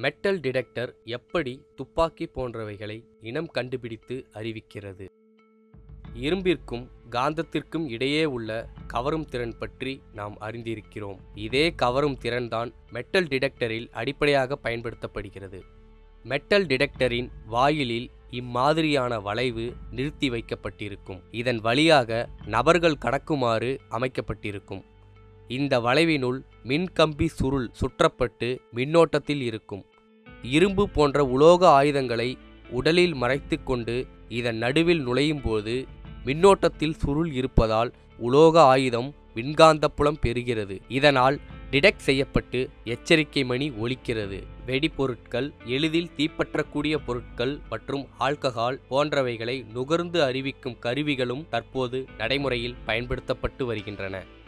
metal detector எப்படி துப்பாக்கி போன்றவைகளை இனம் கண்டுபிடித்து அறிவிக்கிறது இரும்பிற்கும் காந்தத்திற்கும் இடையே உள்ள கவரும் திறன் பற்றி நாம் அறிந்திருக்கிறோம் இதே கவரும் திறன்தான் மெட்டல் டிடெக்டரில் அடிப்படையாக பயன்படுத்தப்படுகிறது மெட்டல் டிடெக்டரின் வாயிலில் இம்மாதிரியான வளைவு நிறுத்தி வைக்கப்பட்டிருக்கும் இதன் வழியாக நபர்கள் கடக்குமாறு அமைக்கப்பட்டிருக்கும் இந்த வளைவினுள் மின்கம்பி சுருள் சுற்றப்பட்டு மின்னோட்டத்தில் இருக்கும் இரும்பு போன்ற உலோக ஆயுதங்களை உடலில் மறைத்து கொண்டு இதன் நடுவில் நுழையும் போது மின்னோட்டத்தில் சுருள் இருப்பதால் உலோக ஆயுதம் மின்காந்தப்புலம் பெறுகிறது இதனால் டிடெக்ட் செய்யப்பட்டு எச்சரிக்கை மணி ஒலிக்கிறது வெடிபொருட்கள் எளிதில் தீப்பற்றக்கூடிய பொருட்கள் மற்றும் ஆல்கஹால் போன்றவைகளை நுகர்ந்து அறிவிக்கும் கருவிகளும் தற்போது நடைமுறையில் பயன்படுத்தப்பட்டு வருகின்றன